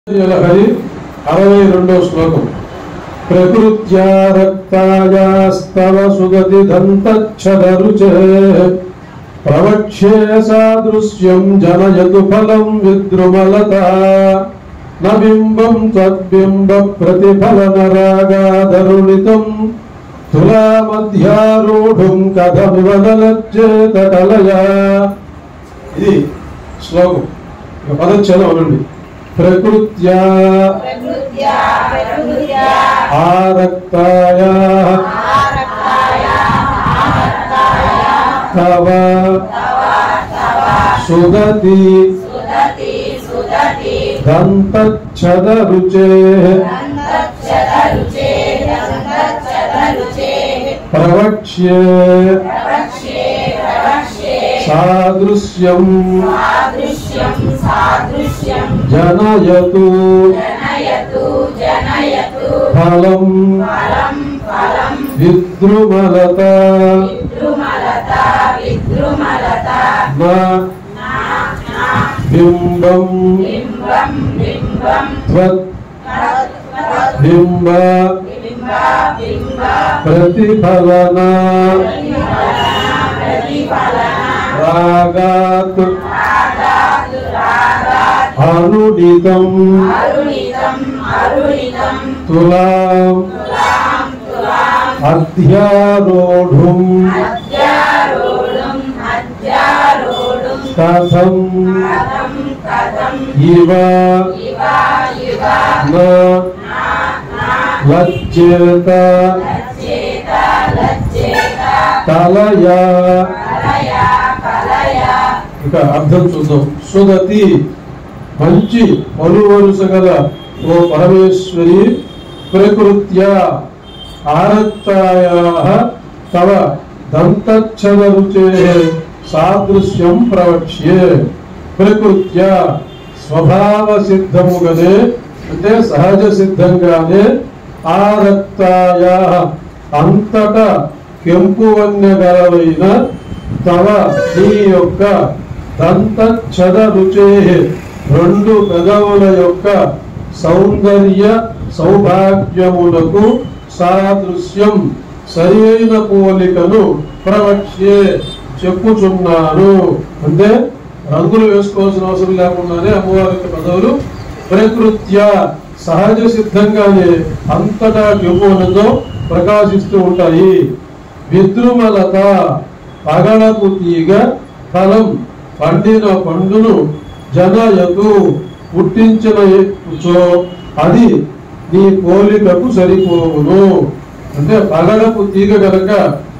హరి అరవై రెండో శ్లోకం ప్రకృత్యా రక్తాయాస్తవ సుగతి దంతచ్చదరుచే ప్రవక్ష్యే సాదృశ్యం జనయతు ఫలం విద్రుమలత న బింబం త్వద్బింబ ప్రతిఫలన రాగాదరుణితం తులా మధ్యారూఢుం కథమివ నలజ్జేత కలయా ఇది శ్లోకం ఇక పదచ్ఛేదం అనండి ప్రకృత్యా ప్రకృత్యా ప్రకృత్యా ఆరక్తాయ తవ సుగతి సుదతి సుదతి దంతచ్చదరుచే దంతచ్చదరుచే దంతచ్చదరుచే ప్రవక్ష్యే ప్రవక్ష్యే ప్రవక్ష్యే సాదృశ్యం సాదృశ్యం సాదృశ్యం జనయతు జనయతు జనయతు ఫలం ఫలం ఫలం విద్రుమలత విద్రుమలత విద్రుమలత నా నా నా బింబం బింబం బింబం త్వత్ తత్ బింబ బింబ బింబ ప్రతిఫలన ప్రతిఫలన రాగాత్ రాగాత్ రాగాత్ అనుడితం అరుణితం అరుణితం తులాం తులాం తులాం అధ్యారోఢుం అద్యారూఢం అద్యారూఢం కథం కథం కథం ఇవ ఇవ ఇవ న లజ్జేత లజ్జేత లజ్జేత కలయా కలయ కలయ ఇక అర్థం చూద్దాం సుగతి మంచి పలువరుస గల ఓ పరమేశ్వరి ప్రకృత్య ఆరక్తాయా తవ దంతచ్చదరుచే సాదృశ్యం ప్రవక్ష్యే ప్రకృత్య స్వభావ సిద్ధముగానే అంటే సహజ సిద్ధంగానే ఆరక్తాయా అంతట కెంపు వన్యగలవైన తవ నీ యొక్క దంతఛద రుచే రెండు పెదవుల యొక్క సౌందర్య సౌభాగ్యములకు సాదృశ్యం సరైన పోలికను ప్రవక్ష్యే చెప్పుచున్నాను అంటే రంగులు వేసుకోవాల్సిన అవసరం లేకుండానే అమ్మవారి యొక్క పెదవులు ప్రకృత్య సహజ సిద్ధంగానే అంతటా కెంపునతో ప్రకాశిస్తూ ఉంటాయి విద్రుమలత పగడపు తీగ ఫలం పండిన పండును జనయతు పుట్టించిన చో అది నీ పోలికకు సరిపోవును అంటే పగడపు తీగ గనక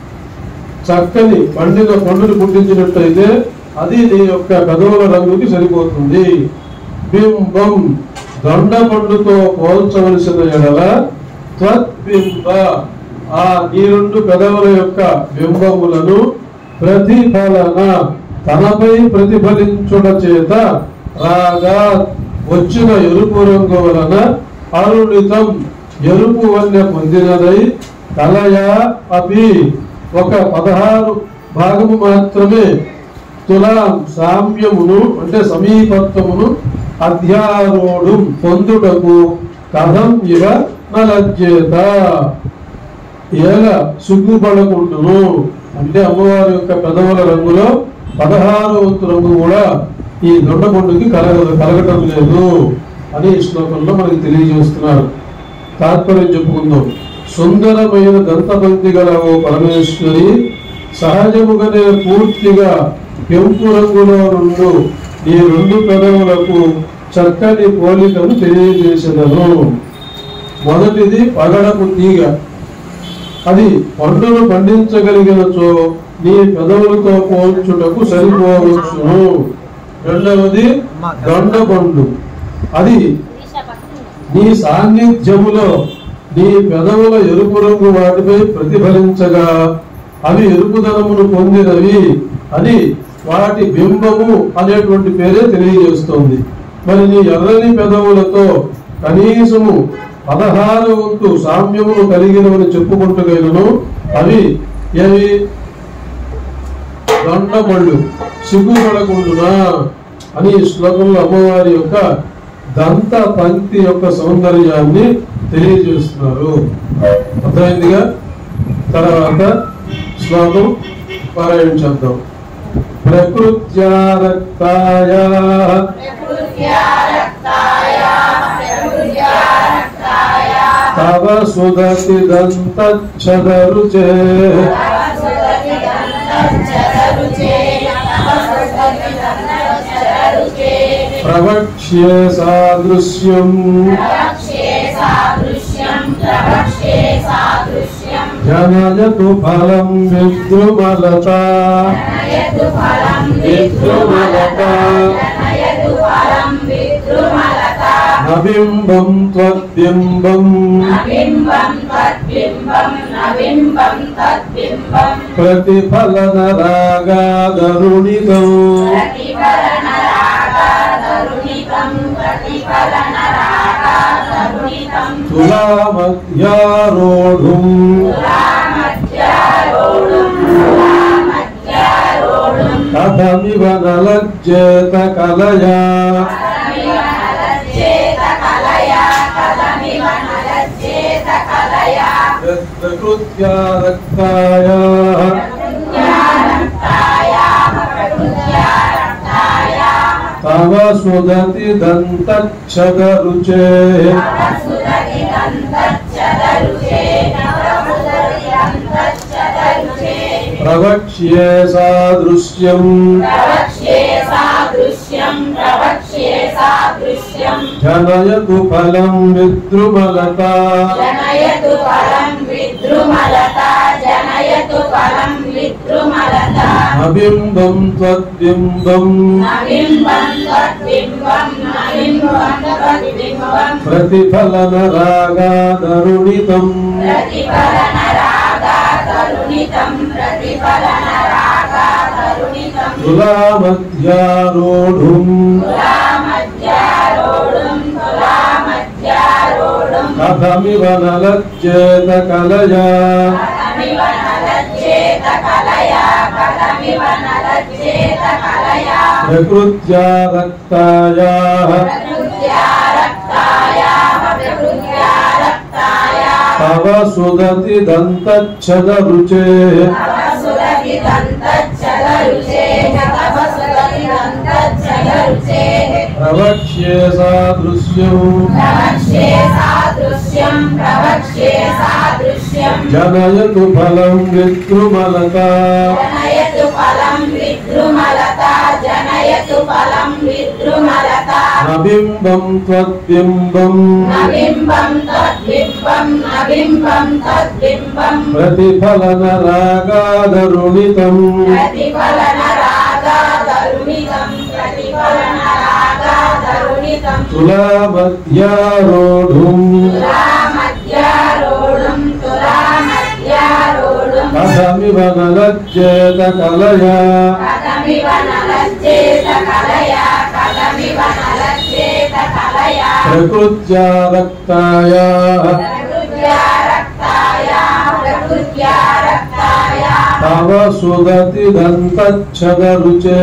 చక్కని పండిన పండును పుట్టించినట్టయితే అది నీ యొక్క కదవుల రంగుకి సరిపోతుంది బింబం దొండ పండుతో పోల్చవలసిన ఎడల త్వద్బింబ ఆ ఈ రెండు పెదవుల యొక్క బింబములను ప్రతిఫలన తనపై ప్రతిఫలించుట చేత రాగా వచ్చిన ఎరుపు రంగు వలన అరుణితం ఎరుపు వన్య పొందినదై కలయా అపి ఒక పదహారు భాగము మాత్రమే తులాం సామ్యమును అంటే సమీపత్వమును అధ్యారోడు పొందుటకు కథం ఇవ నలజ్జేత ఏల సిగ్గుపడకుండును అంటే అమ్మవారి యొక్క పెదవుల రంగులో పదహారు వంతు రంగు కూడా ఈ దొండపండుకి కలగ కలగటం లేదు అని ఈ శ్లోకంలో మనకి తెలియజేస్తున్నారు తాత్పర్యం చెప్పుకుందాం సుందరమైన దంతపంక్తి గల ఓ పరమేశ్వరి సహజముగానే పూర్తిగా పెంపు రంగులో రెండు ఈ రెండు పెదవులకు చక్కని పోలికను తెలియజేసేదను మొదటిది పగడపు తీగ అది పండును పండించగలిగినచో నీ పెదవులతో పోల్చుటకు సరిపోవచ్చును రెండవది దొండ పండు అది నీ సాన్నిధ్యములో నీ పెదవుల ఎరుపు రంగు వాటిపై ప్రతిఫలించగా అవి ఎరుపుదనమును పొందినవి అని వాటి బింబము అనేటువంటి పేరే తెలియజేస్తోంది మరి నీ ఎర్రని పెదవులతో కనీసము పదహారు వంతు సామ్యమును కలిగినవని చెప్పుకుంటుగలను అవి ఏవి దొండమళ్ళు సిగ్గుపడకుండునా అని ఈ శ్లోకంలో అమ్మవారి యొక్క దంత పంక్తి యొక్క సౌందర్యాన్ని తెలియజేస్తున్నారు అర్థమైందిగా తర్వాత శ్లోకం పారాయణ చేద్దాం ప్రకృత్యా రక్తాయ ప్రకృత్యా రక్తాయ ప్రకృత్యా రక్తాయ తవ సుదతి దంతచ్చదరుచే సుగతి దంతచ్చరరుచే సుగతి దంతచ్చరరుచే ప్రవక్ష్యే సాదృశ్యం ప్రవక్ష్యే సాదృశ్యం ప్రవక్ష్యే సాదృశ్యం జనయతు ఫలం విద్రుమలత జనయతు ఫలం విద్రుమలత జనయతు ఫలం విద్రుమలత నబింబం త్వద్బింబం నబింబం తద్బింబం నబింబం తద్బింబం ప్రతిఫలన రాగాదరుణితం ప్రతిఫలన రాగా తరుణితం ప్రతిఫలన రాగా తరుణితం తులామధ్యారోఢుం తులామధ్యారోఢుం తులామధ్యారోఢుం కథమివ నలజ్జేత కలయా కథమివ నలజ్జేత కలయా కథమివ నలజ్జేత కలయా ప్రకృత్యా రక్తాయ ప్రకృత్యా రక్తాయా ప్రకృత్యా రక్తాయా తవ సుదతి దంతచ్చదరుచే సుదతి దంతచ్చదరుచే సుదతి దంతచ్చదరుచే ప్రవక్ష్యే సాదృశ్యం ప్రవక్ష్యే సాదృశ్యం ప్రవక్ష్యే సాదృశ్యం జనయతు ఫలం విద్రుమలత జనయతు ఫలం విద్రుమలత జనయతు ఫలం విద్రుమలత అబింబం త్వద్బింబం నవింబం తద్బింబం నవింబం తద్బింబం ప్రతిఫలన రాగాదరుణితం ప్రతిఫలన రాగా తరుణితం ప్రతిఫలన రాగా తరుణితం తులామధ్యారోఢుం తులామధ్యారోఢుం తులామధ్యారోఢుం కథమివ నలజ్జేత కలయా కథమివ నలజ్జేత కలయా కథమివ నలజ్జేత కలయా ప్రకృత్యా రక్తాయా ప్రకృత్యా రక్తాయా ప్రకృత్యా రక్తాయా తవ సుదతి దంతచ్చదరుచే తవ సురతి దంతచ్చదరుచే తవ సురతి దంతచ్చదరుచే ప్రవక్ష్యే సాదృశ్యం ప్రవక్ష్యే సాదృశ్యం ప్రవక్ష్యే సాదృశ్యం జనయతు ఫలం విద్రుమలత జనయతు ఫలం విద్రుమలత జనయతు ఫలం విద్రుమలత నబింబం త్వద్బింబం నబింబం తద్బింబం నబింబం తద్బింబం ప్రతిఫలన రాగాదరుణితం ప్రతిఫలన రాగా తరుణితం ప్రతిఫలన రాగా తరుణితం తులామధ్యారోఢుం తులామధ్యారోఢుం తులామధ్యారోఢుం కథమివ నలజ్జేత కలయా కథమివ నలజ్జేత కలయా కథమివ నలజ్జేత కలయా ప్రకృత్యా రక్తాయా ప్రకృత్యా రక్తాయా ప్రకృత్యా రక్తాయా తవ సుదతి దంతచ్చదరుచే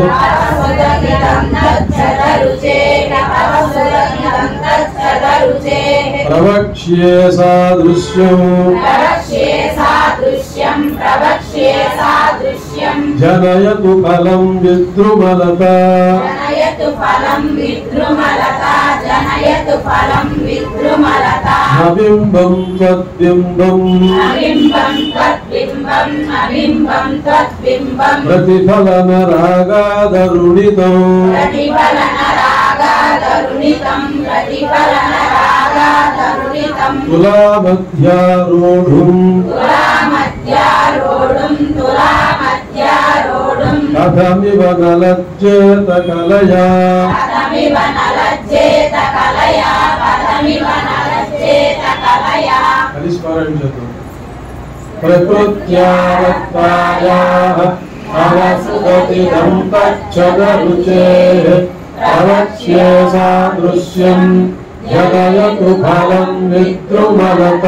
తవసుదతి దంతచ్చదరుచే తవసుదతి దంతచ్చదరుచే ప్రవక్ష్యే సాదృశ్యం ప్రవక్ష్యే సాదృశ్యం ప్రవక్ష్యే సాదృశ్యం జనయతు ఫలం విద్రుమలత జనయతు ఫలం విద్రుమలత జనయతు ఫలం విద్రుమలత నబింబం త్వద్బింబం నవింబం తద్బింబం నవింబం తద్బింబం ప్రతిఫలన రాగాదరుణితం ప్రతిఫలన రాగా తరుణితం ప్రతిఫలన రాగా తరుణితం తులామధ్యారోఢుం తులామధ్యారోఢుం తులామధ్యారోఢుం కథమివ నలజ్జేత కలయా పదమివ నలజ్జేత కలయా పదమివ నలజ్జేత కలయా కలిసి పారాయణ చేద్దాం ప్రకృత్యా రక్తాయా అవసుగతి దంతచ్చదరుచే ప్రవక్ష్యే సాదృశ్యం జగయతు ఫలం విద్రుమలత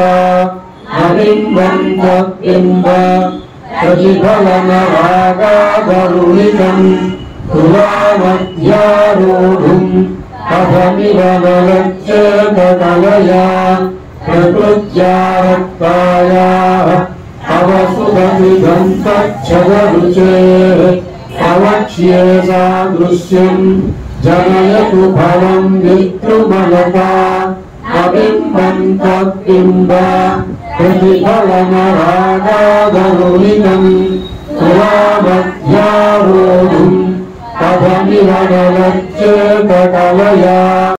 నబింబం తద్బింబ ప్రతిఫలన రాగాదరుణికం తులామధ్యారోఢుం अहमिव नलज्जेत कलया प्रकृत्यारक्तायाः अवसुदमिदं तच्छदरुचेः अवक्ष्ये सादृश्यम् जनयतु फलं विद्रुमलता अबिम्बं तद्बिम्ब प्रतिफलमरागादनुलिनम् तुलामध्यारोढुम् अहमिव नलज्जेत कलया